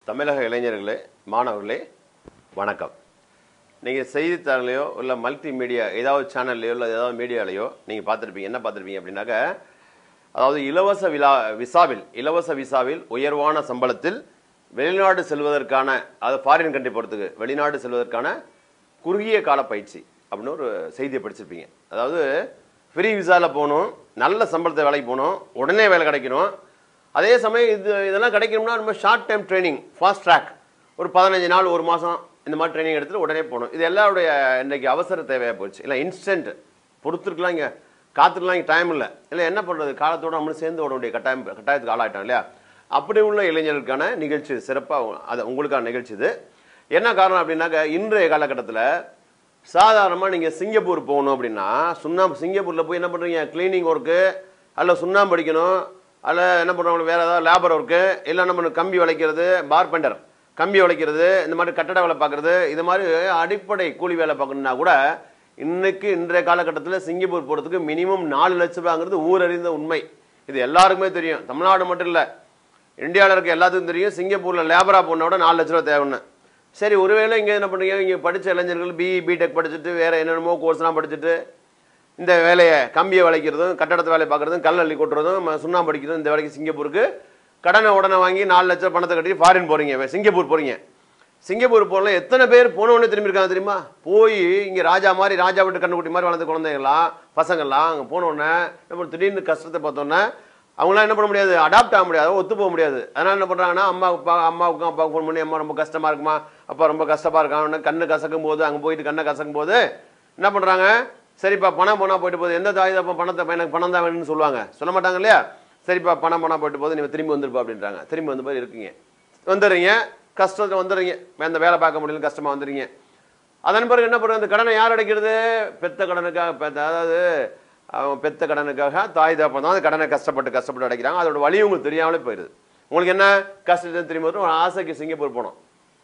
தமிழக இளைஞர்களே மாணவர்களே வணக்கம் நீங்கள் செய்தித்தாள்லையோ இல்லை மல்டி மீடியா ஏதாவது சேனல்லையோ இல்லை ஏதாவது மீடியாலையோ நீங்கள் பார்த்துருப்பீங்க என்ன பார்த்துருப்பீங்க அப்படின்னாக்க அதாவது இலவச விழா விசாவில் இலவச விசாவில் உயர்வான சம்பளத்தில் வெளிநாடு செல்வதற்கான அதாவது ஃபாரின் கண்ட்ரி போகிறதுக்கு வெளிநாடு செல்வதற்கான குறுகிய கால பயிற்சி அப்படின்னு ஒரு செய்தியை படிச்சிருப்பீங்க அதாவது ஃப்ரீ விசாவில் போகணும் நல்ல சம்பளத்தை வேலைக்கு போகணும் உடனே வேலை கிடைக்கணும் அதே சமயம் இது இதெல்லாம் கிடைக்கணும்னா நம்ம short time training fast track ஒரு பதினஞ்சு நாள் ஒரு மாதம் இந்த மாதிரி ட்ரைனிங் எடுத்துட்டு உடனே போகணும் இது எல்லாருடைய இன்னைக்கு அவசர தேவையாக போச்சு இல்லை இன்ஸ்டன்ட் பொறுத்துருக்கலாம் இங்கே காத்துக்கலாம் இங்கே டைம் இல்லை இல்லை என்ன பண்ணுறது காலத்தோட நம்மளும் சேர்ந்து ஓட வேண்டிய கட்டாயம் கட்டாயத்துக்கு ஆளாயிட்டோம் இல்லையா அப்படி உள்ள இளைஞர்களுக்கான நிகழ்ச்சி சிறப்பாக அது உங்களுக்கான நிகழ்ச்சி இது என்ன காரணம் அப்படின்னாக்க இன்றைய காலகட்டத்தில் சாதாரணமாக நீங்கள் சிங்கப்பூர் போகணும் அப்படின்னா சுண்ணாம்பு சிங்கப்பூரில் போய் என்ன பண்ணுறீங்க க்ளீனிங் ஒர்க்கு அல்ல சுண்ணாம்பு அடிக்கணும் அல்ல என்ன பண்ணுறவங்க வேறு ஏதாவது லேபர் ஒர்க்கு இல்லை நம்ம கம்பி வளைக்கிறது பார்பெண்டர் கம்பி வளைக்கிறது இந்த மாதிரி கட்டட வேலை பார்க்குறது இது மாதிரி அடிப்படை கூலி வேலை பார்க்கணுன்னா கூட இன்னைக்கு இன்றைய காலகட்டத்தில் சிங்கப்பூர் போகிறதுக்கு மினிமம் நாலு லட்ச ரூபாங்கிறது ஊரறிந்த உண்மை இது எல்லாருக்குமே தெரியும் தமிழ்நாடு மட்டும் இல்லை இந்தியாவில் இருக்க எல்லாத்துக்கும் தெரியும் சிங்கப்பூரில் லேபராக போன விட நாலு லட்ச ரூபா தேவைன்னு சரி ஒருவேளை இங்கே என்ன பண்ணுறீங்க இங்கே படித்த இளைஞர்கள் பிஇ பிடெக் படிச்சுட்டு வேறு என்னென்னமோ கோர்ஸ்லாம் படிச்சுட்டு இந்த வேலையை கம்பியை வளைக்கிறதும் கட்டடத்து வேலையை பார்க்குறதும் கல் அள்ளி கொட்டுறதும் ம- சுண்ணாம்பு அடிக்கிறதும் இந்த வேலைக்கு சிங்கப்பூருக்கு கடனை உடனே வாங்கி நாலு லட்சம் பணத்தை கட்டி ஃபாரின் போகிறீங்க சிங்கப்பூர் போகிறீங்க சிங்கப்பூர் போகல எத்தனை பேர் போனவொடனே திரும்பி இருக்காங்க தெரியுமா போய் இங்கே ராஜா மாதிரி ராஜா விட்டு கண்ணுக்குட்டி மாதிரி வளர்ந்த குழந்தைங்களாம் பசங்கள்லாம் அங்கே போனோடனே நம்ம திடீர்னு கஷ்டத்தை பார்த்தோன்னே அவங்களாம் என்ன பண்ண முடியாது அடாப்ட் ஆக முடியாது ஒத்து போக முடியாது அதனால என்ன பண்ணுறாங்கன்னா அம்மா அப்பா அம்மாவுக்கும் அப்பாவுக்கும் ஃபோன் பண்ணி அம்மா ரொம்ப கஷ்டமா இருக்குமா அப்பா ரொம்ப கஷ்டமா இருக்கான் கண்ணு கசக்கும் போது அங்கே போயிட்டு கண்ணை கசக்கும் போது என்ன பண்ணுறாங்க சரிப்பா பணம் போனால் போயிட்டு போகுது எந்த தாய் தப்பா பணத்தை எனக்கு பணம் தான் வேணும்னு சொல்லுவாங்க சொல்ல மாட்டாங்க இல்லையா சரிப்பா பணம் போனால் போயிட்டு போகுது நீ திரும்பி வந்துருப்பா அப்படின்றாங்க திரும்பி வந்து போய் இருக்கீங்க வந்துடுறீங்க கஷ்டத்தில் வந்துடுறீங்க அந்த வேலை பார்க்க முடியல கஷ்டமாக வந்துடுறீங்க அதன் பிறகு என்ன பண்ணுறது அந்த கடனை யார் அடைக்கிறது பெத்த கடனுக்காக பெத்த அதாவது அவன் பெத்த கடனுக்காக தாய் தப்பம் தான் அந்த கடனை கஷ்டப்பட்டு கஷ்டப்பட்டு அடைக்கிறாங்க அதோட வழி உங்களுக்கு தெரியாமலே போயிடுது உங்களுக்கு என்ன கஷ்டத்தை திரும்பி வரும் ஒரு ஆசைக்கு சிங்கப்பூர் போனோம்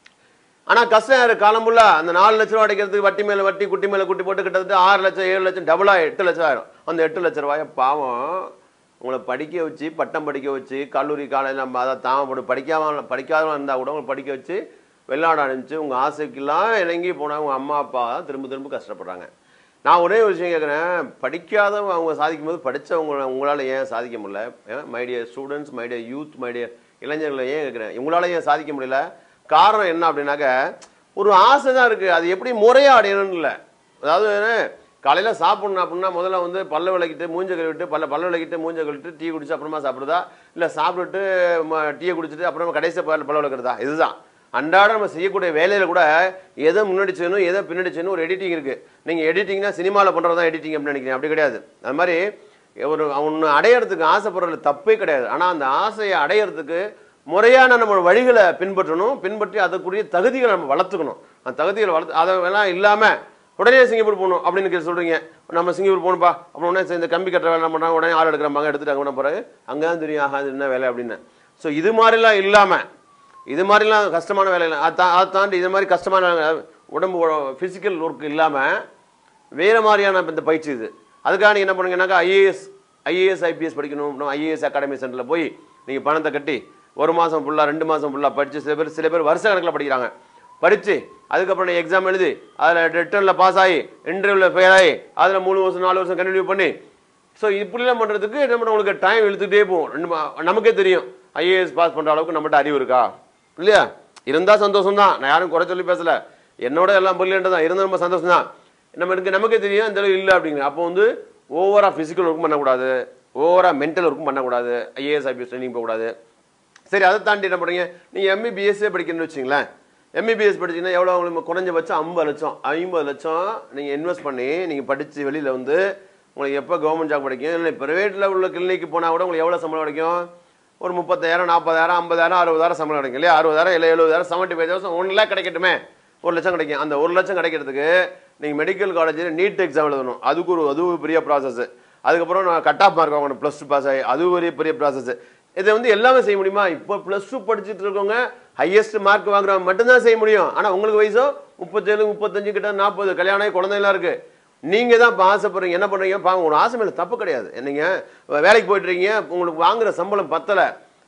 ஆனா கஷ்டம் யாரு காலம் ஃபுல்லா அந்த நாலு லட்ச ரூபா அடைக்கிறதுக்கு வட்டி மேல வட்டி குட்டி மேல குட்டி போட்டு கிட்டத்தட்ட ஆறு லட்சம் ஏழு லட்சம் டபுளா எட்டு லட்சம் ஆயிரும் அந்த எட்டு லட்ச ரூபாய பாவம் உங்களை படிக்க வச்சு பட்டம் படிக்க வச்சு கல்லூரி காலேஜ் நம்ம அதை தான் போட்டு படிக்காம படிக்காதவங்க இருந்தா கூட உங்களை படிக்க வச்சு வெளிநாடு அனுப்பிச்சு உங்க ஆசைக்கெல்லாம் இறங்கி போனா உங்க அம்மா அப்பா தான் திரும்ப திரும்ப கஷ்டப்படுறாங்க நான் ஒரே ஒரு விஷயம் கேட்குறேன் படிக்காதவங்க அவங்க சாதிக்கும் போது படித்தவங்க உங்களால் ஏன் சாதிக்க முடியல my dear students my dear youth my dear இளைஞர்களை ஏன் கேட்குறேன் உங்களால் ஏன் சாதிக்க முடியல காரணம் என்ன அப்படின்னாக்க ஒரு ஆசை தான் இருக்குது அது எப்படி முறையாக அடையணும்னு இல்லை அதாவது காலையில் சாப்பிடணும் அப்படின்னா முதல்ல வந்து பல்ல விளக்கிட்டு மூஞ்ச கழுவிட்டு பல்ல பல்ல விளக்கிட்டு மூஞ்ச கழுவிட்டு டீ குடிச்சு அப்புறமா சாப்பிடுதா இல்லை சாப்பிட்டுட்டு டீயை குடிச்சிட்டு அப்புறமா கடைசி பல்ல பல்ல விளக்குறதா இதுதான் அன்றாடம் நம்ம செய்யக்கூடிய வேலையில கூட எதை முன்னாடி செய்யணும் எதை பின்னாடி செய்யணும் ஒரு எடிட்டிங் இருக்கு நீங்க எடிட்டிங்னா சினிமாவில் பண்றது தான் எடிட்டிங் அப்படின்னு நினைக்கிறீங்க அப்படி கிடையாது அது மாதிரி ஒரு ஒன்று அடையறதுக்கு ஆசைப்படுறது தப்பே கிடையாது ஆனால் அந்த ஆசையை அடையறதுக்கு முறையான நம்ம வழிகளை பின்பற்றணும் பின்பற்றி அதுக்குரிய தகுதிகளை நம்ம வளர்த்துக்கணும் அந்த தகுதிகளை வளர்த்து அதை எல்லாம் இல்லாமல் உடனே சிங்கப்பூர் போகணும் அப்படின்னு கேட்டு சொல்றீங்க நம்ம சிங்கப்பூர் போகணும்ப்பா அப்புறம் உடனே இந்த கம்பி கட்டுற வேலை என்ன பண்ணுறாங்க உடனே ஆள் எடுக்கிறாங்க எடுத்துட்டு அங்கே போகிறாங்க அங்கே தான் தெரியும் ஆஹா இது என்ன வேலை அப்படின்னு ஸோ இது மாதிரிலாம் இல்லாமல் இது மாதிரிலாம் கஷ்டமான வேலை இல்லை அதை தா- அதை தாண்டி இது மாதிரி கஷ்டமான வேலை, உடம்பு ஃபிசிக்கல் ஒர்க் இல்லாமல் வேறு மாதிரியான இந்த பயிற்சி இது அதுக்காக நீங்கள் என்ன பண்ணுங்கன்னாக்கா ஐஏஎஸ் ஐஏஎஸ் ஐபிஎஸ் படிக்கணும் ஐஏஎஸ் அகாடமி சென்டரில் போய் நீங்கள் பணத்தை கட்டி ஒரு மாதம் ஃபுல்லாக ரெண்டு மாதம் ஃபுல்லாக படித்து சில பேர் சில பேர் வருஷ கணக்கில் படிக்கிறாங்க படித்து அதுக்கப்புறம் எக்ஸாம் எழுதி அதில் ரிட்டர்னில் பாஸ் ஆகி இன்டர்வியூவில் ஃபெயில் ஆகி அதில் மூணு வருஷம் நாலு வருஷம் கண்டினியூ பண்ணி ஸோ இப்படிலாம் பண்ணுறதுக்கு என்ன பண்ண உங்களுக்கு டைம் இழுத்துக்கிட்டே போகும் ரெண்டு மா- நமக்கே தெரியும் ஐஏஎஸ் பாஸ் பண்ணுற அளவுக்கு நம்மகிட்ட அறிவு இருக்கா இல்லையா இருந்தால் சந்தோஷம் தான் நான் யாரும் குறை சொல்லி பேசல என்னோட எல்லாம் பிரில்லியன்ட் தான் இருந்தால் ரொம்ப சந்தோஷம் தான் நமக்கு நமக்கே தெரியும் இந்த அளவு இல்லை அப்படிங்க அப்போ வந்து ஓவராக ஃபிசிக்கல் ஒர்க்கும் பண்ணக்கூடாது ஓவராக மென்டல் ஒர்க்கும் பண்ணக்கூடாது ஐஏஎஸ் ஐபிஎஸ் ட்ரைனிங் போகக்கூடாது சரி அதை தாண்டி என்ன பண்ணுறீங்க நீங்கள் எம்பிபிஎஸ்ஸே படிக்கணும்னு வச்சிங்களேன் எம்பிபிஎஸ் படிச்சீங்கன்னா எவ்வளோ உங்களுக்கு குறைஞ்சபட்சம் ஐம்பது லட்சம் ஐம்பது லட்சம் நீங்கள் இன்வெஸ்ட் பண்ணி நீங்கள் படித்து வெளியில் வந்து உங்களுக்கு எப்போ கவர்மெண்ட் ஜாப் கிடைக்கும் இல்லை ப்ரைவேட்டில் உள்ள கிளினிக்கு போனால் கூட உங்களுக்கு எவ்வளோ சம்பளம் கிடைக்கும் ஒரு முப்பத்தாயிரம் நாற்பதாயிரம் ஐம்பதாயிரம் அறுபதாயிரம் சம்பளம் கிடைக்கும் இல்லையா அறுபதாயிரம் இல்லை எழுபதாயிரம் seventy five thousand one lakh கிடைக்கட்டுமே ஒரு லட்சம் கிடைக்கும் அந்த ஒரு லட்சம் கிடைக்கிறதுக்கு நீங்கள் மெடிக்கல் காலேஜில் நீட் எக்ஸாம் எழுதணும் அதுக்கு ஒரு அது ஒரு பெரிய ப்ராசஸ் அதுக்கப்புறம் நான் கட் ஆஃப் மார்க் வாங்கணும் ப்ளஸ் டூ பாஸ் ஆகி அது ஒரு பெரிய ப்ராசஸ் இதை வந்து எல்லாமே செய்ய முடியுமா இப்போ ப்ளஸ் டூ படிச்சுட்டு இருக்கவங்க ஹையஸ்ட் மார்க் வாங்குறவங்க மட்டும்தான் செய்ய முடியும் ஆனால் உங்களுக்கு வயசோ முப்பத்தேழு முப்பத்தஞ்சு கிட்ட நாற்பது கல்யாணம் ஆகி குழந்தைலாம் இருக்கு நீங்க தான் இப்போ ஆசைப்படுறீங்க என்ன பண்றீங்க பாங்க உங்க ஆசை மேல தப்பு கிடையாது நீங்க வேலைக்கு போயிட்டு இருக்கீங்க உங்களுக்கு வாங்குற சம்பளம் பத்தல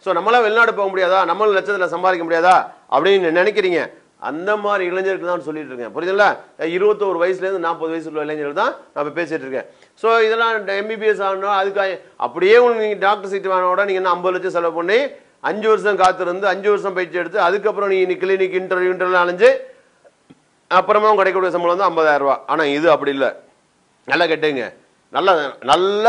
ஸோ நம்மளாம் வெளிநாடு போக முடியாதா நம்மளும் லட்சத்தில் சம்பாதிக்க முடியாதா அப்படின்னு நினைக்கிறீங்க அந்த மாதிரி இளைஞருக்கு தான் சொல்லிட்டு இருக்கேன் புரியுதுங்களா இருபத்தோரு வயசுலேருந்து நாற்பது வயசு உள்ள இளைஞர்கள் தான் நான் இப்போ பேசிட்டு இருக்கேன் ஸோ இதெல்லாம் எம்பிபிஎஸ் ஆகணும் அதுக்காக அப்படியே உங்களுக்கு நீங்கள் டாக்டர் சீட் வாங்கினோட நீங்கள் என்ன ஐம்பது லட்சம் செலவு பண்ணி அஞ்சு வருஷம் காத்திருந்து அஞ்சு வருஷம் பயிற்சி எடுத்து அதுக்கப்புறம் நீங்கள் கிளினிக் இன்டர்வியூ இன்டர்வியூ அலைஞ்சு அப்புறமா உங்க கிடைக்கக்கூடிய சம்பளம் வந்து ஐம்பதாயிரம் ரூபாய் ஆனா இது அப்படி இல்லை நல்லா கேட்டுங்க நல்ல நல்ல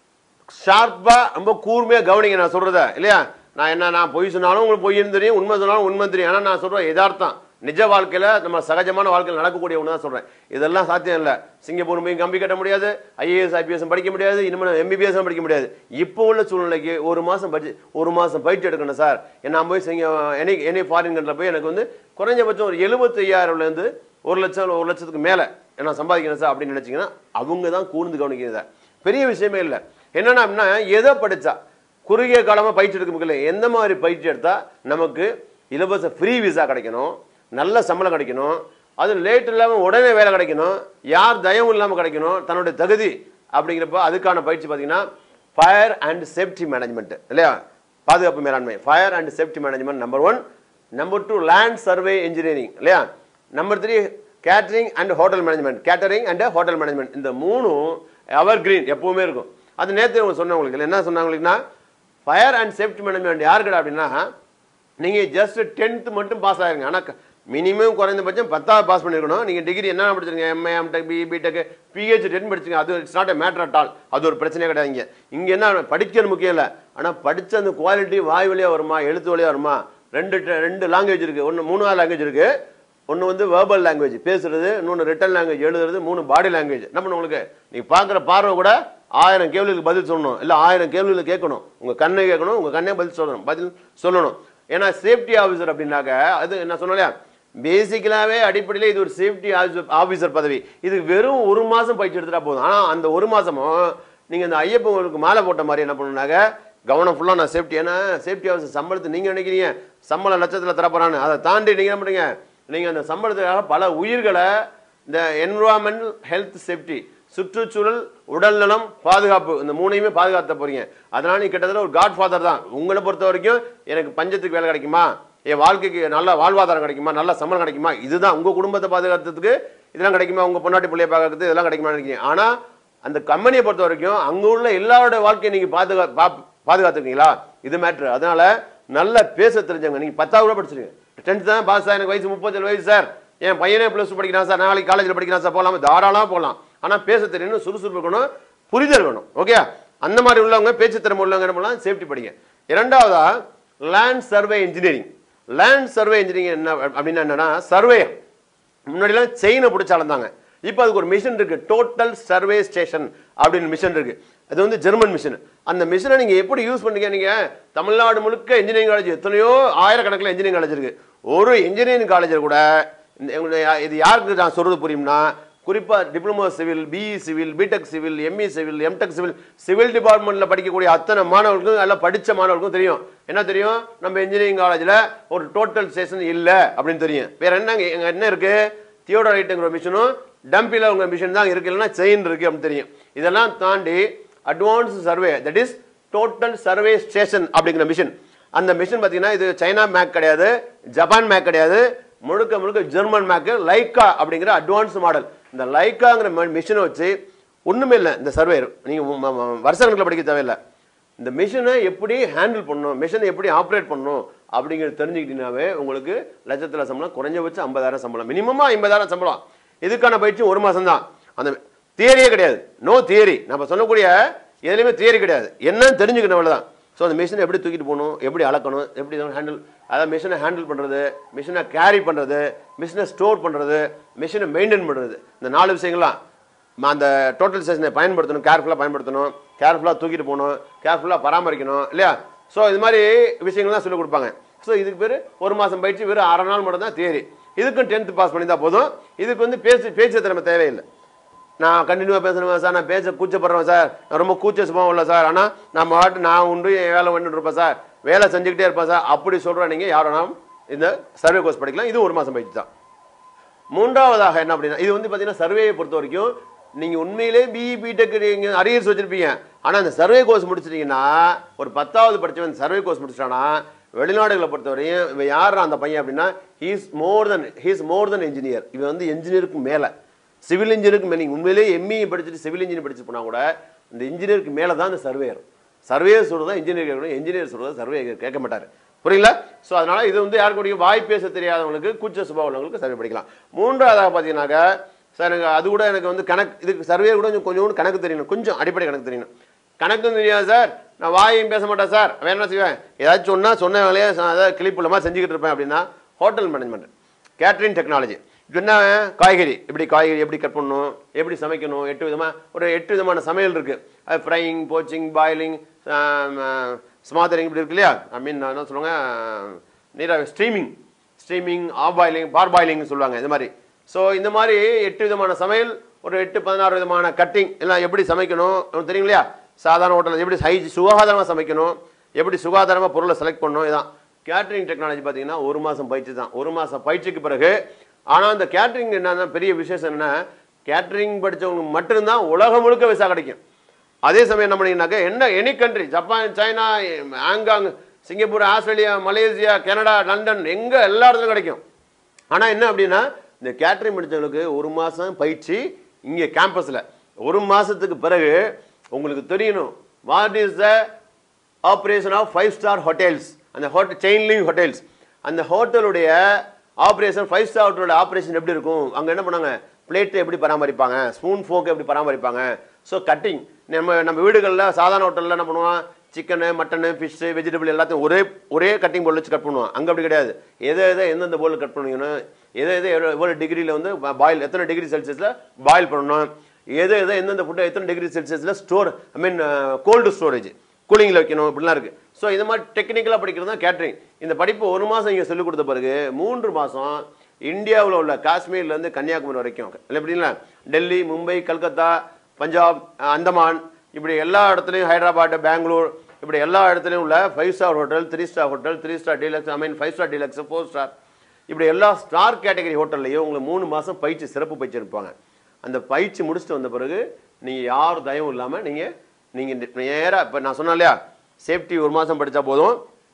ஷார்ப்பா ரொம்ப கூர்மையா கவனிங்க நான் சொல்றத இல்லையா நான் என்ன நான் பொய் சொன்னாலும் உங்களுக்கு பொய்ன்னு தெரியும் உண்மை சொன்னாலும் உண்மை தெரியும் ஆனா நான் சொல்றேன் யதார்த்தம் நிஜ வாழ்க்கையில நம்ம சகஜமான வாழ்க்கையில் நடக்கக்கூடிய ஒன்று தான் சொல்றேன் இதெல்லாம் சாத்தியம் இல்லை சிங்கப்பூர் போய் கம்பி கட்ட முடியாது ஐஏஎஸ் ஐபிஎஸ் படிக்க முடியாது இனிமேல் எம்பிபிஎஸ் படிக்க முடியாது இப்போ உள்ள சூழ்நிலைக்கு ஒரு மாசம் படிச்சு ஒரு மாசம் பயிற்சி எடுக்கணும் சார் நான் போய் சிங்க எனி எனி ஃபாரின் கண்ட்ரில் போய் எனக்கு வந்து குறைஞ்சபட்சம் ஒரு எழுபத்தி இருந்து ஒரு லட்சம் ஒரு லட்சத்துக்கு மேலே நான் சம்பாதிக்கணும் சார் அப்படின்னு நினைச்சீங்கன்னா அவங்க தான் கூர்ந்து கவனிக்கிறது பெரிய விஷயமே இல்லை என்னன்னா அப்படின்னா எதை படிச்சா குறுகிய காலமா பயிற்சி எடுக்க முடியல எந்த மாதிரி பயிற்சி எடுத்தா நமக்கு இலவச ஃப்ரீ விசா கிடைக்கணும் நல்ல சம்பளம் கிடைக்கணும் அது லேட் இல்லாமல் உடனே வேலை கிடைக்கணும் யார் தயவும் இல்லாமல் கிடைக்கணும் தன்னுடைய தகுதி அப்படிங்கிறப்ப அதுக்கான பயிற்சி பார்த்தீங்கன்னா ஃபயர் அண்ட் சேஃப்டி மேனேஜ்மெண்ட் இல்லையா பாதுகாப்பு மேலாண்மை fire and safety management number one number two land survey engineering இல்லையா number three catering and hotel management catering and hotel management இந்த மூணும் எவர் கிரீன் எப்பவுமே இருக்கும் அது நேற்று அவங்க சொன்னவங்களுக்கு என்ன சொன்னாங்களுக்குன்னா ஃபயர் அண்ட் சேஃப்டி மேனேஜ்மெண்ட் யாருக்கடா அப்படின்னா நீங்கள் ஜஸ்ட் டென்த்து மட்டும் பாஸ் ஆயிருங்க ஆனால் மினிமம் குறைந்தபட்சம் பத்தாவது பாஸ் பண்ணிருக்கணும் நீங்கள் டிகிரி என்ன படிச்சிருங்க எம்ஏ எம்டெக் பிஇ பிடெக் பிஹெச் டென் படிச்சிங்க அது it's not a matter at all அது ஒரு பிரச்சனையே கிடையாது இங்கே இங்கே என்ன படிக்கிறது முக்கியம் இல்லை ஆனால் படிச்ச அந்த குவாலிட்டி வாய் வழியாக வருமா எழுத்து வழியாக வருமா ரெண்டு te- ரெண்டு லாங்குவேஜ் இருக்குது ஒன்று மூணாவது லாங்குவேஜ் இருக்குது ஒன்று வந்து வேர்பல் லாங்குவேஜ் பேசுறது இன்னொன்று ரிட்டன் லாங்குவேஜ் எழுதுறது மூணு பாடி லாங்குவேஜ் என்ன பண்ண உங்களுக்கு நீ பார்க்குற பார்வை கூட ஆயிரம் கேள்விகளுக்கு பதில் சொல்லணும் இல்லை ஆயிரம் கேள்விகளை கேட்கணும் உங்கள் கண்ணை கேட்கணும் உங்கள் கண்ணே பதில் சொல்லணும் பதில் சொல்லணும் ஏன்னா சேஃப்டி ஆஃபீஸர் அப்படின்னாக்க அது என்ன சொன்னலையா பேசிக்கலாகவே அடிப்படையில் இது ஒரு சேஃப்டி ஆஃபீஸர் பதவி இது வெறும் ஒரு மாதம் பயிற்சி எடுத்துட்டா போதும் ஆனால் அந்த ஒரு மாதமும் நீங்கள் இந்த ஐயப்பங்களுக்கு மாலை போட்ட மாதிரி என்ன பண்ணணுனாக்க கவனம் ஃபுல்லாக நான் சேஃப்டி ஏன்னா சேஃப்டி ஆஃபீஸர் சம்பளத்தை நீங்கள் நினைக்கிறீங்க சம்பளம் லட்சத்தில் தரப்போறான்னு அதை தாண்டி நீங்கள் என்ன பண்ணுறீங்க நீங்கள் அந்த சம்பளத்துக்காக பல உயிர்களை இந்த என்விரான்மெண்டல் ஹெல்த் சேஃப்டி சுற்றுச்சூழல் உடல்நலம் பாதுகாப்பு இந்த மூணையுமே பாதுகாத்த போறீங்க அதனால நீ கிட்டத்தட்ட ஒரு காட் ஃபாதர் தான் உங்களை பொறுத்த வரைக்கும் எனக்கு பஞ்சத்துக்கு வேலை கிடைக்குமா என் வாழ்க்கைக்கு நல்ல வாழ்வாதாரம் கிடைக்குமா நல்ல சம்பளம் கிடைக்குமா இதுதான் உங்க குடும்பத்தை பாதுகாக்கிறதுக்கு இதெல்லாம் கிடைக்குமா உங்க பொண்டாட்டி பிள்ளைய பார்க்கறது இதெல்லாம் கிடைக்குமா நினைக்கிறீங்க ஆனா அந்த கம்பெனியை பொறுத்த வரைக்கும் அங்க உள்ள எல்லாரோட வாழ்க்கையை நீங்க பாதுகா பா- பாதுகாத்துருக்கீங்களா இது மேட்ரு அதனால நல்லா பேச தெரிஞ்சவங்க நீங்க பத்தாவது கூட படிச்சிருங்க டென்த் தான் பாஸ் எனக்கு வயசு முப்பத்தேழு வயசு சார் என் பையனே ப்ளஸ் டூ படிக்கிறான் சார் நாளைக்கு காலேஜில் படிக்கிறான் சார் போகலாம் தாராளமாக போகலாம் ஆனால் பேச தெரியணும் சுறுசுறுப்பு இருக்கணும் புரிதல் வேணும் ஓகே அந்த மாதிரி உள்ளவங்க பேச்சு திறமை உள்ளவங்க என்ன பண்ணலாம் சேஃப்டி படிங்க இரண்டாவதா land survey engineering land survey engineering என்ன அப்படின்னா என்னன்னா சர்வே முன்னாடிலாம் செயினை பிடிச்சி அளந்தாங்க இப்போ அதுக்கு ஒரு மிஷின் இருக்கு டோட்டல் சர்வே ஸ்டேஷன் அப்படின்னு மிஷின் இருக்கு அது வந்து ஜெர்மன் மிஷின் அந்த மிஷினை நீங்க எப்படி யூஸ் பண்ணீங்க நீங்க தமிழ்நாடு முழுக்க இன்ஜினியரிங் காலேஜ் எத்தனையோ ஆயிரக்கணக்கில் இன்ஜினியரிங் காலேஜ் இருக்கு ஒரு இன்ஜினியரிங் காலேஜில் கூட இந்த- எங்களுடைய இது யாருக்கு நான் சொல்றது புரியும்னா குறிப்பா diploma civil BE civil BTech civil ME civil MTech civil civil டிபார்ட்மெண்ட்ல படிக்கக்கூடிய அத்தனை மாணவர்களுக்கும் நல்லா படிச்ச மாணவர்களுக்கும் தெரியும் என்ன தெரியும் நம்ம இன்ஜினியரிங் காலேஜ்ல ஒரு டோட்டல் ஸ்டேஷன் இல்ல அப்படின்னு தெரியும் வேற என்ன எங்க என்ன இருக்கு தியோடரைட்டுங்கிற மிஷினும் டம்பில உங்க மிஷின் தான் இருக்கு இல்லைன்னா செயின் இருக்கு அப்படின்னு தெரியும் இதெல்லாம் தாண்டி advance survey that is total survey station அப்படிங்கிற மிஷின் அந்த மிஷின் பார்த்தீங்கன்னா இது சைனா மேக் கிடையாது ஜப்பான் மேக் கிடையாது முழுக்க முழுக்க ஜெர்மன் மேக்கு லைக்கா அப்படிங்கிற அட்வான்ஸ் மாடல் இந்த லைக்காங்கிற மிஷினை வச்சு ஒண்ணுமே இல்லை இந்த சர்வேயர் நீங்க ம- ம- வருஷ கணக்கில் படிக்க தேவையில்லை இந்த மிஷினை எப்படி ஹேண்டில் பண்ணணும் மிஷினை எப்படி ஆப்ரேட் பண்ணணும் அப்படிங்கிறது தெரிஞ்சுக்கிட்டீங்கன்னாவே உங்களுக்கு லட்சத்துல சம்பளம் குறைஞ்சபட்சம் ஐம்பதாயிரம் சம்பளம் மினிமமா ஐம்பதாயிரம் சம்பளம் இதுக்கான பயிற்சி ஒரு மாசம் தான் அந்த தியரியே கிடையாது நோ தியரி நம்ம சொல்லக்கூடிய எதுலையுமே தியரி கிடையாது என்னன்னு தெரிஞ்சுக்கணும் அவ்வளவுதான் ஸோ அந்த மிஷினை எப்படி தூக்கிட்டு போகணும் எப்படி அளக்கணும் எப்படி ஹேண்டில் அதாவது மிஷினை ஹேண்டில் பண்ணுறது மிஷினை கேரி பண்ணுறது மிஷினை ஸ்டோர் பண்ணுறது மிஷினை மெயின்டைன் பண்ணுறது இந்த நாலு விஷயங்கள்லாம் ம- அந்த டோட்டல் ஸ்டேஷனை பயன்படுத்தணும் கேர்ஃபுல்லாக பயன்படுத்தணும் கேர்ஃபுல்லாக தூக்கிட்டு போகணும் கேர்ஃபுல்லாக பராமரிக்கணும் இல்லையா ஸோ இது மாதிரி விஷயங்கள்லாம் சொல்லிக் கொடுப்பாங்க ஸோ இதுக்கு பேர் ஒரு மாதம் பயிற்சி வெறும் அரை நாள் மட்டும் தான் தியரி இதுக்கும் டென்த்து பாஸ் பண்ணி தான் போதும் இதுக்கு வந்து பேச்சு பேச்சு திறமை தேவையில்லை நான் கண்டினியூவாக பேசணுமா சார் நான் பேச கூச்சப்படுறேன் சார் நான் ரொம்ப கூச்ச சுபாவம் இல்லை சார் ஆனால் நான் பாட்டு நான் உண்டு என் வேலை பண்ணிட்டு இருப்பேன் சார் வேலை செஞ்சுக்கிட்டே இருப்பேன் சார் அப்படி சொல்கிறேன் நீங்கள் யாரும் இந்த சர்வே கோர்ஸ் படிக்கலாம் இது ஒரு மாதம் பயிற்சி தான் மூன்றாவதாக என்ன அப்படின்னா இது வந்து பார்த்தீங்கன்னா சர்வேயை பொறுத்த வரைக்கும் நீங்கள் உண்மையிலே பிஇ பிடெக் நீங்கள் அரியர்ஸ் வச்சிருப்பீங்க ஆனால் அந்த சர்வே கோர்ஸ் முடிச்சிட்டிங்கன்னா ஒரு பத்தாவது படிச்சவன் சர்வே கோர்ஸ் முடிச்சிட்டானா வெளிநாடுகளை பொறுத்தவரையும் இவன் யார் அந்த பையன் அப்படின்னா he's more then he's more then engineer இவன் வந்து இன்ஜினியருக்கு மேலே சிவில் இன்ஜினியருக்கு மேலே உண்மையிலேயே எம்இ படிச்சுட்டு சிவில் இன்ஜினியர் படிச்சு போனா கூட இந்த இன்ஜினியருக்கு மேலே தான் இந்த சர்வேயர் சர்வேயர் சொல்றதா இன்ஜினியர் கேட்கணும் இன்ஜினியர் சொல்றதா சர்வே கேட்க மாட்டார் புரியுங்களா ஸோ அதனால இது வந்து யாருக்கூடிய வாய் பேச தெரியாதவங்களுக்கு கூச்ச சுபாவம் உள்ளவங்களுக்கு சர்வே படிக்கலாம் மூன்றாவதாக பார்த்தீங்கன்னாக்கா சார் எனக்கு அது கூட எனக்கு வந்து கணக்கு இதுக்கு சர்வே கூட கொஞ்சம் கொஞ்சம் கணக்கு தெரியணும் கொஞ்சம் அடிப்படை கணக்கு தெரியணும் கணக்கும் தெரியாது சார் நான் வாயும் பேச மாட்டேன் சார் வேற என்ன செய்வேன் ஏதாச்சும் சொன்னா சொன்ன வேலையை ச- அதாவது கிளிப்புல மாதிரி செஞ்சுக்கிட்டு இருப்பேன் அப்படின்னா ஹோட்டல் மேனேஜ்மெண்ட் கேட்டரிங் டெக்னாலஜி இது என்ன காய்கறி எப்படி காய்கறி எப்படி கட் பண்ணணும் எப்படி சமைக்கணும் எட்டு விதமா ஒரு எட்டு விதமான சமையல் இருக்கு அது ஃப்ரைங் போச்சிங் பாயிலிங் ஸ்மாத்தரிங் இப்படி இருக்கு இல்லையா ஐ மீன் என்ன சொல்லுவாங்க நீரா ஸ்ட்ரீமிங் ஸ்ட்ரீமிங் ஆஃப் பாயிலிங் பார் பாயிலிங் சொல்லுவாங்க இந்த மாதிரி ஸோ இந்த மாதிரி எட்டு விதமான சமையல் ஒரு எட்டு பதினாறு விதமான கட்டிங் எல்லாம் எப்படி சமைக்கணும் உங்களுக்கு தெரியும் இல்லையா சாதாரண ஹோட்டலில் எப்படி ஹை சுகாதாரமாக சமைக்கணும் எப்படி சுகாதாரமாக பொருளை செலக்ட் பண்ணணும் இதான் கேட்டரிங் டெக்னாலஜி பார்த்தீங்கன்னா ஒரு மாதம் பயிற்சி தான் ஒரு மாதம் பயிற்சிக்கு பிறகு ஆனால் அந்த கேட்டரிங் என்னன்னா பெரிய விசேஷம் என்ன கேட்டரிங் படிச்சவங்க மட்டும்தான் உலகம் முழுக்க விசா கிடைக்கும் அதே சமயம் என்ன பண்ணீங்கன்னாக்க என்ன any country Japan China Hong Kong Singapore Australia Malaysia Canada London எங்க எல்லா இடத்துலையும் கிடைக்கும் ஆனா என்ன அப்படின்னா இந்த கேட்டரிங் படிச்சவங்களுக்கு ஒரு மாசம் பயிற்சி இங்க கேம்பஸ்ல ஒரு மாசத்துக்கு பிறகு உங்களுக்கு தெரியணும் what is the operation of five star hotels அந்த ஹோட்டல் செயின்லிங் ஹோட்டல்ஸ் அந்த ஹோட்டலுடைய ஆப்ரேஷன் ஃபைவ் ஸ்டார் ஹோட்டலோட ஆப்ரேஷன் எப்படி இருக்கும் அங்க என்ன பண்ணாங்க பிளேட் எப்படி பராமரிப்பாங்க ஸ்பூன் ஃபோக் எப்படி பராமரிப்பாங்க ஸோ கட்டிங் நம்ம நம்ம வீடுகளில் சாதாரண ஹோட்டலில் என்ன பண்ணுவோம் சிக்கனு மட்டனு ஃபிஷ்ஷு வெஜிடபிள் எல்லாத்தையும் ஒரே ஒரே கட்டிங் போர்டில் வச்சு கட் பண்ணுவோம் அங்கே அப்படி கிடையாது எதை எதை எந்தெந்த போர்டில் கட் பண்ணணும் எதை எதை எவ்வளோ எவ்வளோ டிகிரியில் வந்து பாயில் எத்தனை டிகிரி செல்சியஸில் பாயில் பண்ணணும் எதை எதை எந்தெந்த ஃபுட்டை எத்தனை டிகிரி செல்சியஸில் store I mean cold storage கூலிங்கில் வைக்கணும் இப்படிலாம் இருக்கு ஸோ இந்த மாதிரி டெக்னிக்கலாக படிக்கிறது தான் கேட்டரிங் இந்த படிப்பு ஒரு மாதம் இங்கே சொல்லிக் கொடுத்த பிறகு மூன்று மாதம் இந்தியாவில் உள்ள காஷ்மீர்லேருந்து கன்னியாகுமரி வரைக்கும் இல்லை எப்படிங்களா டெல்லி மும்பை கல்கத்தா பஞ்சாப் அஹ், அந்தமான் இப்படி எல்லா இடத்துலையும் ஹைதராபாத் பெங்களூர் இப்படி எல்லா இடத்துலையும் உள்ள five star hotel three star hotel three star deluxe I mean five star deluxe four star இப்படி எல்லா ஸ்டார் கேட்டகரி ஹோட்டல்லையும் உங்களுக்கு மூணு மாதம் பயிற்சி சிறப்பு பயிற்சி இருப்பாங்க அந்த பயிற்சி முடிச்சுட்டு வந்த பிறகு நீங்கள் யார் தயவும் இல்லாமல் நீங்கள் நீங்கள் நேராக இப்போ நான் சொன்னேன் இல்லையா சேஃப்டி ஒரு மாதம் படித்தா போதும்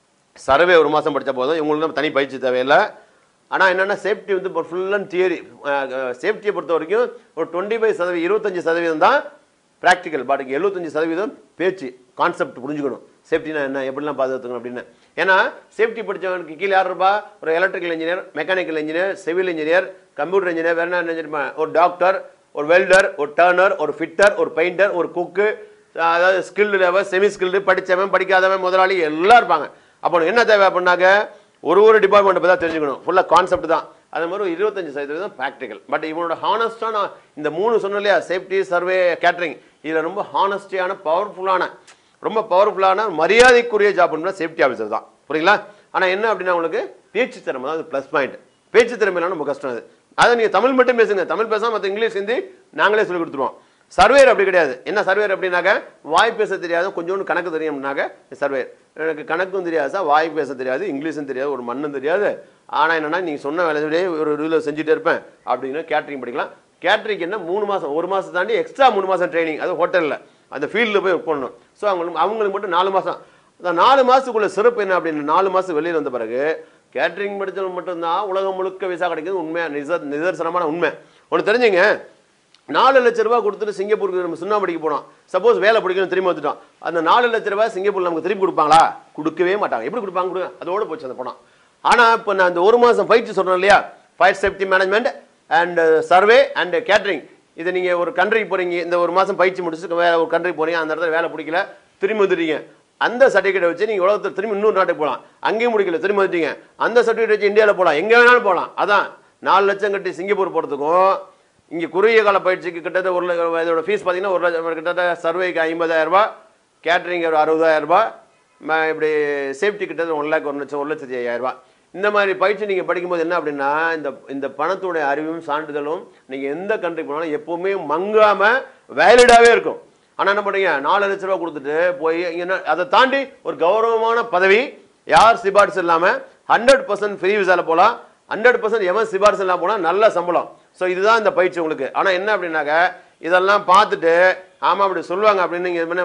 சர்வே ஒரு மாதம் படித்தா போதும் இவங்களுக்கு நம்ம தனி பயிற்சி தேவையில்லை ஆனால் என்னென்னா சேஃப்டி வந்து இப்போ ஃபுல் அண்ட் தியரி சேஃப்டியை பொறுத்த வரைக்கும் ஒரு டுவெண்ட்டி ஃபைவ் சதவீதம் இருபத்தஞ்சு சதவீதம் தான் ப்ராக்டிக்கல் பாட்டுக்கு எழுபத்தஞ்சு சதவீதம் பேச்சு கான்செப்ட் புரிஞ்சுக்கணும் சேஃப்டினா என்ன எப்படிலாம் பாதுகாத்துக்கணும் அப்படின்னு ஏன்னா சேஃப்டி படிச்சவனுக்கு கீழே யார் இருப்பா ஒரு electrical engineer mechanical engineer civil engineer computer engineer வேற என்ன இன்ஜினியர் ஒரு டாக்டர் ஒரு வெல்டர் ஒரு டர்னர் ஒரு ஃபிட்டர் ஒரு பெயிண்டர் ஒரு குக்கு அதாவது ஸ்கில்டு லெவல் செமி ஸ்கில்டு படிச்சவன் படிக்காதவன் முதலாளி எல்லாம் இருப்பாங்க அப்போ உனக்கு என்ன தேவை அப்படின்னாக்க ஒரு ஒரு டிபார்ட்மெண்ட் பற்றி தான் தெரிஞ்சுக்கணும் ஃபுல்லாக கான்செப்ட் தான் அது மாதிரி ஒரு இருபத்தஞ்சு சதவீதம் ப்ராக்டிக்கல் பட் இவனோட ஹானஸ்டான இந்த மூணு சொன்ன இல்லையா சேஃப்டி சர்வே கேட்டரிங் இதில் ரொம்ப ஹானஸ்டியான பவர்ஃபுல்லான ரொம்ப பவர்ஃபுல்லான மரியாதைக்குரிய ஜாப்னா சேஃப்டி ஆஃபீஸர் தான் புரியுங்களா ஆனால் என்ன அப்படின்னா உங்களுக்கு பேச்சு திறமை தான் அது ப்ளஸ் பாயிண்ட் பேச்சு திறமையிலாம் ரொம்ப கஷ்டம் அது அதை நீங்கள் தமிழ் மட்டும் பேசுங்க தமிழ் பேசாம மற்ற இங்கிலீஷ் ஹிந்தி நாங்களே சொல்லி கொடுத்துருவோம் சர்வேர் அப்படி கிடையாது என்ன சர்வேர் அப்படின்னாக்க வாய் பேச தெரியாது கொஞ்சோண்டு கணக்கு தெரியும்னாக்க சர்வேர் எனக்கு கணக்கும் தெரியாது சார் வாய் பேச தெரியாது இங்கிலீஷும் தெரியாது ஒரு மண்ணும் தெரியாது ஆனால் என்னன்னா நீங்கள் சொன்ன வேலையிலேயே ஒரு இதில் செஞ்சுட்டே இருப்பேன் அப்படின்னு கேட்டரிங் படிக்கலாம் கேட்டரிங் என்ன மூணு மாதம் ஒரு மாதம் தாண்டி எக்ஸ்ட்ரா மூணு மாதம் ட்ரைனிங் அது ஹோட்டலில் அந்த ஃபீல்டில் போய் ஒர்க் பண்ணணும் ஸோ அவங்களுக்கு அவங்களுக்கு மட்டும் நாலு மாதம் அந்த நாலு மாதத்துக்குள்ள சிறப்பு என்ன அப்படின்னு நாலு மாதம் வெளியில் வந்த பிறகு கேட்டரிங் படித்தவங்க மட்டும்தான் உலகம் முழுக்க விசா கிடைக்கிறது உண்மையா நிதர் நிதர்சனமான உண்மை ஒன்று தெரிஞ்சுங்க நாலு லட்ச ரூபாய் கொடுத்துட்டு சிங்கப்பூருக்கு நம்ம சுண்ணா படிக்க போனோம் சப்போஸ் வேலை பிடிக்கணும் திரும்பி வந்துட்டோம் அந்த நாலு லட்ச ரூபாய் சிங்கப்பூர்ல நமக்கு திருப்பி கொடுப்பாங்களா கொடுக்கவே மாட்டாங்க எப்படி கொடுப்பாங்க கொடுங்க அதோட போச்சு அந்த பணம் ஆனா இப்போ நான் இந்த ஒரு மாசம் பயிற்சி சொல்றேன் இல்லையா fire safety management and survey and catering இதை நீங்க ஒரு கண்ட்ரிக்கு போறீங்க இந்த ஒரு மாசம் பயிற்சி முடிச்சுட்டு வேற ஒரு கண்ட்ரி போறீங்க அந்த இடத்துல வேலை பிடிக்கல திரும்பி வந்துட்டீங்க அந்த சர்டிஃபிகேட் வச்சு நீங்க உலகத்தில் திரும்பி இன்னொரு நாட்டுக்கு போகலாம் அங்கேயும் முடிக்கல திரும்பி வந்துட்டீங்க அந்த சர்டிஃபிகேட் வச்சு இந்தியாவில் போகலாம் எங்க வேணாலும் போகலாம் அதான் நாலு லட்சம் கட்டி சிங்கப்பூர் போறதுக்கும் இங்கே குறுகிய கால பயிற்சிக்கு கிட்டத்தட்ட ஒரு லட்சம் இதோட ஃபீஸ் பார்த்தீங்கன்னா ஒரு லட்சம் கிட்டத்தட்ட சர்வேக்கு ஐம்பதாயிரம் ரூபாய் கேட்டரிங் ஒரு அறுபதாயிரம் ரூபாய் ம- இப்படி சேஃப்டி கிட்டத்தட்ட ஒன் லேக் ஒரு லட்சம் ஒரு லட்சத்தி ஐயாயிரம் ரூபாய் இந்த மாதிரி பயிற்சி நீங்கள் படிக்கும்போது என்ன அப்படின்னா இந்த இந்த பணத்துடைய அறிவும் சான்றிதழும் நீங்கள் எந்த கண்ட்ரி போனாலும் எப்பவுமே மங்காமல் வேலிடாகவே இருக்கும் ஆனால் என்ன பண்ணுறீங்க நாலு லட்ச ரூபா கொடுத்துட்டு போய் இங்க என்ன அதை தாண்டி ஒரு கௌரவமான பதவி யார் சிபாரிசு இல்லாமல் ஹண்ட்ரட் பர்சன்ட் ஃப்ரீ விசால போகலாம் ஹண்ட்ரட் பர்சன்ட் எவன் சிபாரிசு இல்லாமல் போனால் நல்ல சம்பளம் ஸோ இதுதான் இந்த பயிற்சி உங்களுக்கு ஆனால் என்ன அப்படின்னாக்க இதெல்லாம் பார்த்துட்டு ஆமாம் அப்படி சொல்லுவாங்க அப்படின்னு நீங்கள் என்ன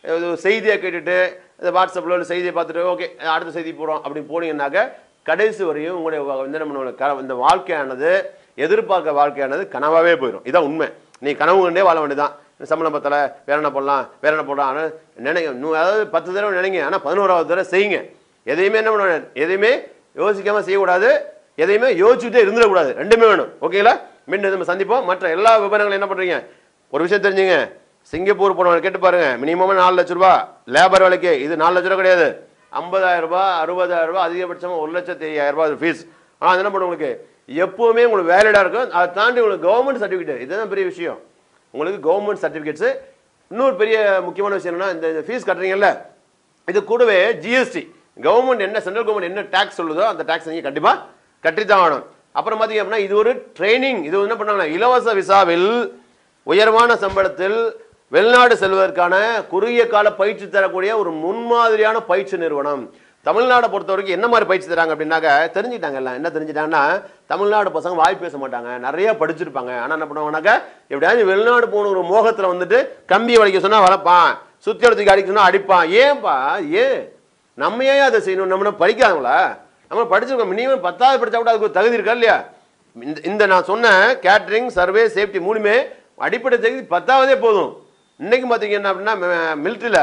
இது செய்தியை கேட்டுட்டு இந்த வாட்ஸ்அப்பில் உள்ள செய்தியை பார்த்துட்டு ஓகே அடுத்த செய்தி போகிறோம் அப்படி போனீங்கன்னாக்க கடைசி வரையும் உங்களுடைய வ- இந்த நம்ம க- இந்த வாழ்க்கையானது எதிர்பார்க்க வாழ்க்கையானது கனவாவே போயிடும் இதான் உண்மை நீ கனவு கண்டே வாழ வேண்டியதான் சம்பளம் பத்தலை வேற என்ன பண்ணலாம் வேற என்ன பண்ணலாம் ஆனால் நினைங்க இன்னும் அதாவது பத்து தடவை நினைங்க ஆனால் பதினோராவது தடவை செய்யுங்க எதையுமே என்ன பண்ண எதையுமே யோசிக்காம செய்யக்கூடாது எதையுமே யோசிச்சுட்டே இருந்துடக்கூடாது ரெண்டுமே வேணும் ஓகேங்களா மீண்டும் நம்ம சந்திப்போம் மற்ற எல்லா விவரங்களும் என்ன பண்றீங்க ஒரு விஷயம் தெரிஞ்சுங்க சிங்கப்பூர் போனவங்க கேட்டு பாருங்க மினிமம் நாலு லட்ச ரூபாய் லேபர் வேலைக்கு இது நாலு லட்ச ரூபா கிடையாது ஐம்பதாயிரம் ரூபாய் அறுபதாயிரம் ரூபாய் அதிகபட்சமா ஒரு லட்சத்தி ஐயாயிரம் ரூபாய் ஃபீஸ் ஆனால் அது என்ன பண்ணும் உங்களுக்கு எப்பவுமே உங்களுக்கு வேலிடா இருக்கும் அதை தாண்டி உங்களுக்கு கவர்மெண்ட் சர்டிஃபிகேட் இதுதான் பெரிய விஷயம் உங்களுக்கு கவர்மெண்ட் சர்டிஃபிகேட்ஸ் இன்னொரு பெரிய முக்கியமான விஷயம் என்னன்னா இந்த ஃபீஸ் கட்டுறீங்கல்ல இது கூடவே ஜிஎஸ்டி கவர்மெண்ட் என்ன சென்ட்ரல் கவர்மெண்ட் என்ன டாக்ஸ் சொல்லுதோ அந்த டாக்ஸ் நீங்க கண்டிப்பா கட்டித்தான் ஆகணும் அப்புறம் பார்த்தீங்க அப்படின்னா இது ஒரு ட்ரைனிங் இது என்ன பண்ணாங்க இலவச விசாவில் உயர்வான சம்பளத்தில் வெளிநாடு செல்வதற்கான குறுகிய கால பயிற்சி தரக்கூடிய ஒரு முன்மாதிரியான பயிற்சி நிறுவனம் தமிழ்நாடை பொறுத்த வரைக்கும் என்ன மாதிரி பயிற்சி தராங்க அப்படின்னாக்க தெரிஞ்சுட்டாங்க எல்லாம் என்ன தெரிஞ்சுட்டாங்கன்னா தமிழ்நாடு பசங்க வாய் பேச மாட்டாங்க நிறைய படிச்சிருப்பாங்க ஆனா என்ன பண்ணுவாங்கன்னாக்க எப்படியாவது வெளிநாடு போன ஒரு மோகத்துல வந்துட்டு கம்பி வளைக்க சொன்னா வளர்ப்பான் சுத்தி எடுத்துக்கு அடிக்க சொன்னா அடிப்பான் ஏன்பா ஏன் நம்ம ஏன் அதை செய்யணும் நம்ம படிக்காதவங்களா நம்ம படிச்சிருக்கோம் மினிமம் பத்தாவது படிச்சா கூட அதுக்கு ஒரு தகுதி இருக்கா இல்லையா இந்த இந்த நான் சொன்ன கேட்டரிங் சர்வே சேஃப்டி மூணுமே அடிப்படை தகுதி பத்தாவதே போதும் இன்னைக்கு பார்த்தீங்கன்னா அப்படின்னா மிலிட்ரியில்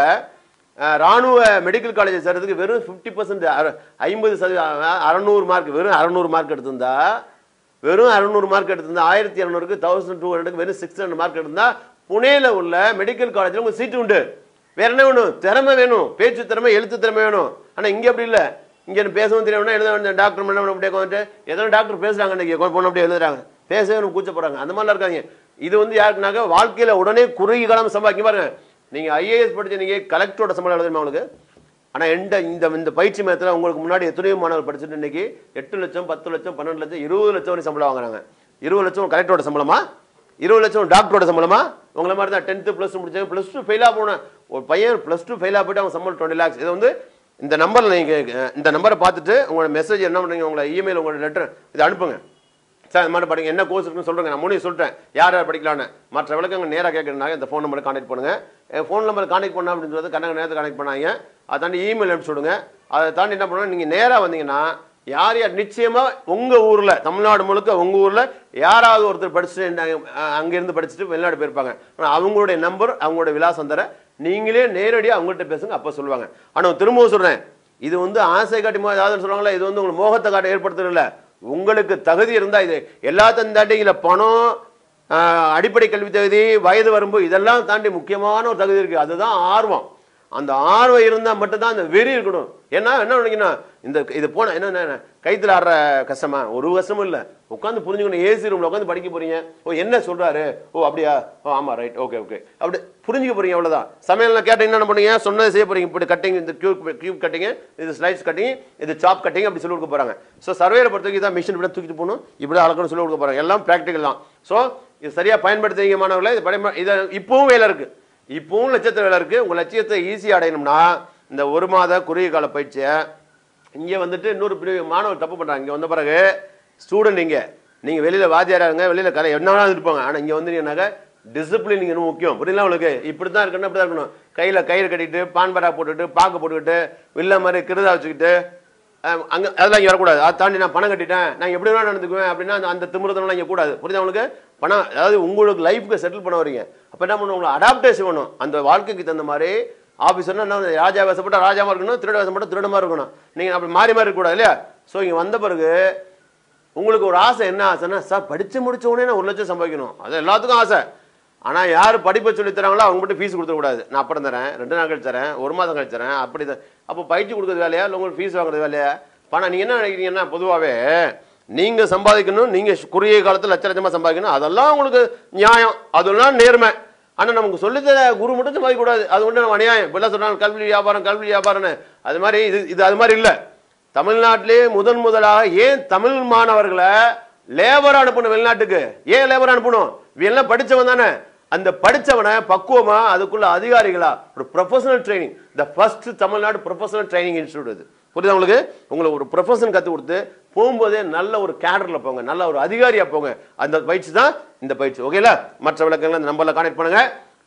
ராணுவ மெடிக்கல் காலேஜ் சேர்றதுக்கு வெறும் ஃபிஃப்டி பர்சன்ட் ஐம்பது சதவீதம் அறநூறு மார்க் வெறும் அறநூறு மார்க் எடுத்திருந்தா வெறும் அறநூறு மார்க் எடுத்திருந்தா ஆயிரத்தி இரநூறுக்கு தௌசண்ட் டூ ஹண்ட்ரடுக்கு வெறும் சிக்ஸ் ஹண்ட்ரட் மார்க் எடுத்திருந்தா புனேல உள்ள மெடிக்கல் காலேஜில் உங்களுக்கு சீட்டு உண்டு வேற என்ன வேணும் திறமை வேணும் பேச்சு திறமை எழுத்து திறமை வேணும் ஆனா இங்க அப்படி இல்ல இங்க எனக்கு பேசவும் தெரியாம எழுத வேண்டிய டாக்டர் என்ன பண்ண அப்படியே வந்துட்டு எத்தனை டாக்டர் பேசுறாங்க இன்னைக்கு பொண்ணு அப்படியே எழுதுறாங்க பேசவே எனக்கு கூச்சப்படுறாங்க அந்த மாதிரிலாம் இருக்காங்க இது வந்து யாருக்குனாக்க வாழ்க்கையில உடனே குறுகிய காலம் சம்பாதிக்க பாருங்க நீங்க ஐஏஎஸ் படிச்ச நீங்க கலெக்டரோட சம்பளம் எழுதுமா உங்களுக்கு ஆனா எந்த இந்த இந்த பயிற்சி மையத்துல உங்களுக்கு முன்னாடி எத்தனையோ மாணவர் படிச்சுட்டு இன்னைக்கு எட்டு லட்சம் பத்து லட்சம் பன்னெண்டு லட்சம் இருபது லட்சம் வரை சம்பளம் வாங்குறாங்க இருபது லட்சம் கலெக்டரோட சம்பளமா இருபது லட்சம் டாக்டரோட சம்பளமா உங்களை மாதிரி தான் டென்த்து ப்ளஸ் டூ முடிச்சாங்க ப்ளஸ் டூ ஃபெயிலாக போன ஒரு பையன் ப்ளஸ் டூ ஃபெயிலாக போயிட்டு அவன் சம்பளம் டுவெண்ட்டி லேக்ஸ் இதை வந்து இந்த நம்பரில் நீங்கள் இந்த நம்பரை பார்த்துட்டு உங்களோட மெசேஜ் என்ன பண்ணுறீங்க உங்களை இமெயில் உங்களோட லெட்டர் இதை அனுப்புங்க சார் இந்த மாதிரி படிங்க என்ன கோர்ஸ் இருக்குன்னு சொல்கிறேங்க நான் முன்னே சொல்லிட்டேன் யார் யார் படிக்கலான்னு மற்ற விளக்கங்கள் நேராக கேட்கறதுனால இந்த ஃபோன் நம்பரை கான்டெக்ட் பண்ணுங்க என் ஃபோன் நம்பர் கான்டெக்ட் பண்ணா அப்படின்னு சொல்றது கண்ணங்க நேரத்தை கான்டெக்ட் பண்ணாங்க அதை தாண்டி இமெயில் அனுப்பிச்சு விடுங்க அதை தாண்டி என்ன பண்ணுங்க நீங்கள் நேராக வந்தீங்கன்னா யார் யார் நிச்சயமா உங்க ஊர்ல தமிழ்நாடு முழுக்க உங்க ஊர்ல யாராவது ஒருத்தர் படிச்சுட்டு இந்த- அஹ் அங்கிருந்து படிச்சுட்டு வெளிநாடு போயிருப்பாங்க ஆனா அவங்களுடைய நம்பர் அவங்களுடைய விலாசம் தர நீங்களே நேரடியாக அவங்கள்ட்ட பேசுங்க அப்போ சொல்லுவாங்க ஆனால் திரும்பவும் சொல்றேன் இது வந்து ஆசை காட்டி மோ- ஏதாவது சொல்றாங்களா இது வந்து உங்களுக்கு மோகத்தை காட்ட ஏற்படுத்துறதில்ல உங்களுக்கு தகுதி இருந்தா இது எல்லாத்தையும் தாண்டி இதுல பணம் ஆஹ், அடிப்படை கல்வி தகுதி வயது வரம்பு இதெல்லாம் தாண்டி முக்கியமான ஒரு தகுதி இருக்கு அதுதான் ஆர்வம் அந்த ஆர்வம் இருந்தா மட்டும்தான் அந்த வெறி இருக்கணும் ஏன்னா என்ன நினைக்கணும் இந்த இது போன என்ன என்ன, கைத்துல ஆடுற கஷ்டமா ஒரு கஷ்டமும் இல்ல உட்காந்து புரிஞ்சுக்கணும் ஏசி ரூம்ல உட்காந்து படிக்க போறீங்க ஓ என்ன சொல்றாரு ஓ அப்படியா ஓ ஆமா ரைட் ஓகே ஓகே அப்படி புரிஞ்சுக்க போறீங்க அவ்வளவுதான் சமையல்ல கேட்டீங்கன்னா என்ன பண்ணுவீங்க சொன்னதை செய்ய போறீங்க இப்படி கட்டிங் இந்த கியூப் கியூப் கட்டிங் இது ஸ்லைஸ் கட்டிங் இது சாப் கட்டிங் அப்படி சொல்லி கொடுக்க போறாங்க ஸோ சர்வேல பொறுத்த வரைக்கும் இதான் மிஷின் இப்படி தூக்கிட்டு போகணும் இப்படி அளக்கணும் சொல்லி கொடுக்க போறாங்க எல்லாம் ப்ராக்டிக்கல் தான் ஸோ இது சரியா பயன்படுத்துறீங்க மாணவர்களே இது பயன்ப இதை இப்பவும் வேலை இருக்கு இப்பவும் லட்சத்து வேலை இருக்கு உங்க லட்சியத்தை ஈஸியாக அடையணும்னா இந்த ஒரு மாத குறுகிய கால பயிற்சியை இங்க வந்துட்டு இன்னொரு பெரிய மாணவர் தப்பு பண்றாங்க இங்க வந்த பிறகு ஸ்டூடெண்ட் இங்க நீங்க வெளியில வாத்தியாரா இருங்க வெளியில கலை என்ன வேணாலும் இருப்பாங்க ஆனா இங்க வந்தீங்கன்னாக்க டிசிப்ளின் இங்க ரொம்ப முக்கியம் புரியல உங்களுக்கு இப்படி தான் இருக்கணும் இப்படி தான் இருக்கணும் கையில கயிறு கட்டிட்டு பான் பரா போட்டுட்டு பாக்கு போட்டுக்கிட்டு வில்ல மாதிரி கிருதா வச்சுக்கிட்டு அஹ், அங்க அதெல்லாம் இங்க வரக்கூடாது அதை தாண்டி நான் பணம் கட்டிட்டேன் நான் எப்படி வேணா நடந்துக்குவேன் அப்படின்னா அந்த- அந்த திமிரதெல்லாம் இங்க கூடாது புரியுதா உங்களுக்கு பணம் அதாவது உங்களுக்கு லைஃப்க்கு செட்டில் பண்ண வரீங்க அப்ப என்ன பண்ணுவோம் உங்களை அடாப்டேஷன் பண்ணும் அந்த வாழ்க்கைக்கு தகுந்த மாதிரி ஆஃபீஸர்னா என்ன ராஜா வேசப்பட்டா ராஜாமா இருக்கணும் திருட வேசப்பட்டா திருடமா இருக்கணும் நீங்க அப்படி மாறி மாறி இருக்கக்கூடாது இல்லையா ஸோ இங்க வந்த பிறகு உங்களுக்கு ஒரு ஆசை என்ன ஆசைன்னா சார் படிச்சு முடிச்ச உடனே நான் ஒரு லட்சம் சம்பாதிக்கணும் அது எல்லாத்துக்கும் ஆசை ஆனா யார் படிப்பை சொல்லி தராங்களோ அவங்க மட்டும் ஃபீஸ் கொடுக்க கூடாது நான் அப்புறம் தரேன் ரெண்டு நாள் கழிச்சு தரேன் ஒரு மாதம் கழிச்சு தரேன் அப்படி தான் அப்போ பயிற்சி கொடுக்கறது வேலையா இல்லை உங்களுக்கு ஃபீஸ் வாங்குறது வேலையா பணம் நீங்க என்ன நினைக்கிறீங்கன்னா பொதுவாகவே நீங்க சம்பாதிக்கணும் நீங்க குறுகிய காலத்துல லட்ச லட்சமா சம்பாதிக்கணும் அதெல்லாம் உங்களுக்கு நியாயம் அதெல்லாம் நேர்மை ஆனா நமக்கு சொல்லித்தர குரு மட்டும் சம்பாதிக்க கூடாது அது ஒன்று நம்ம அநியாயம் இப்பெல்லாம் சொன்னாங்க கல்வி வியாபாரம் கல்வி வியாபாரம்னு அது மாதிரி இது இது அது மாதிரி இல்லை தமிழ்நாட்டிலே முதன் முதலாக ஏன் தமிழ் மாணவர்களை லேபர் அனுப்பணும் வெளிநாட்டுக்கு ஏன் லேபர் அனுப்பணும் இவன் படிச்சவன் தானே அந்த படிச்சவனை பக்குவமா அதுக்குள்ள அதிகாரிகளா ஒரு professional training the first Tamil Nadu professional training institute இது புரியுதா உங்களுக்கு உங்களுக்கு ஒரு ப்ரொஃபஷன் கத்து கொடுத்து போகும்போதே நல்ல ஒரு கேடர்ல போங்க நல்ல ஒரு அதிகாரியா போங்க அந்த பயிற்சி தான் இந்த பயிற்சி ஓகேல மற்ற விளக்கங்கள் இந்த நம்பர்ல கான்டெக்ட் பண்ணுங்க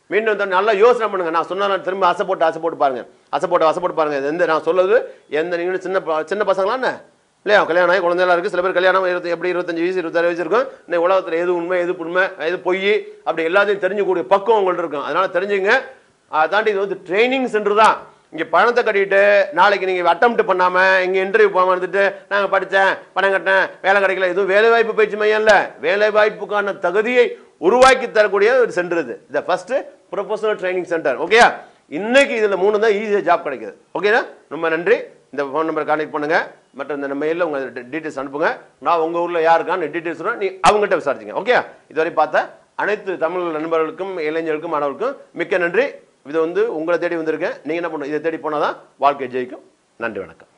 மீண்டும் வந்து நல்லா யோசனை பண்ணுங்க நான் சொன்னா திரும்ப ஆசை போட்டு ஆசை போட்டு பாருங்க ஆசை போட்டு ஆசை போட்டு பாருங்க இது எந்த நான் சொல்லுது எந்த நீங்க சின்ன ப- சின்ன பசங்களா என்ன இல்லையா கல்யாணம் ஆகி குழந்தைலாம் இருக்கு சில பேர் கல்யாணம் இருபத்தி எப்படி இருபத்தஞ்சு வயசு இருபத்தாறு வயசு இருக்கும் இந்த உலகத்துல எது உண்மை எது உண்மை எது பொய் அப்படி எல்லாத்தையும் தெரிஞ்சுக்கூடிய பக்குவம் உங்கள்ட்ட இருக்கும் அதனால தெரிஞ்சுங்க அதை தாண்டி இது வந்து ட்ரைனிங் சென்டர் தான் இங்க பணத்தை கட்டிட்டு நாளைக்கு நீங்க அட்டம் பண்ணாம இங்க இன்டர்வியூ போகாம இருந்துட்டு நாங்க படிச்சேன் பணம் கட்டினேன் வேலை கிடைக்கல எதுவும் வேலை வாய்ப்பு பயிற்சி மையம் இல்ல வேலை வாய்ப்புக்கான தகுதியை உருவாக்கி தரக்கூடிய ஒரு சென்டர் இது இந்த ஃபர்ஸ்ட் ப்ரொஃபஷனல் ட்ரைனிங் சென்டர் ஓகேயா இன்னைக்கு இதுல மூணு தான் ஈஸியா ஜாப் கிடைக்குது ஓகேனா ரொம்ப நன்றி இந்த ஃபோன் நம்பர் கான்டெக்ட் பண்ணுங்க மற்றும் இந்த மெயிலில் உங்க டீட்டெயில்ஸ் அனுப்புங்க நான் உங்க ஊர்ல யாருக்கான்னு டீட்டெயில்ஸ் சொல்றேன் நீ அவங்ககிட்ட விசாரிச்சுங்க ஓகே இதுவரை பார்த்த அனைத்து தமிழ் நண்பர்களுக்கும் இளைஞர்களுக்கும் மாணவர்களுக்கும் மிக்க நன்றி இது வந்து உங்களை தேடி வந்திருக்கேன் நீங்க என்ன பண்ணணும் இதை தேடி போனாதான் வாழ்க்கை ஜெயிக்கும் நன்றி வணக்கம்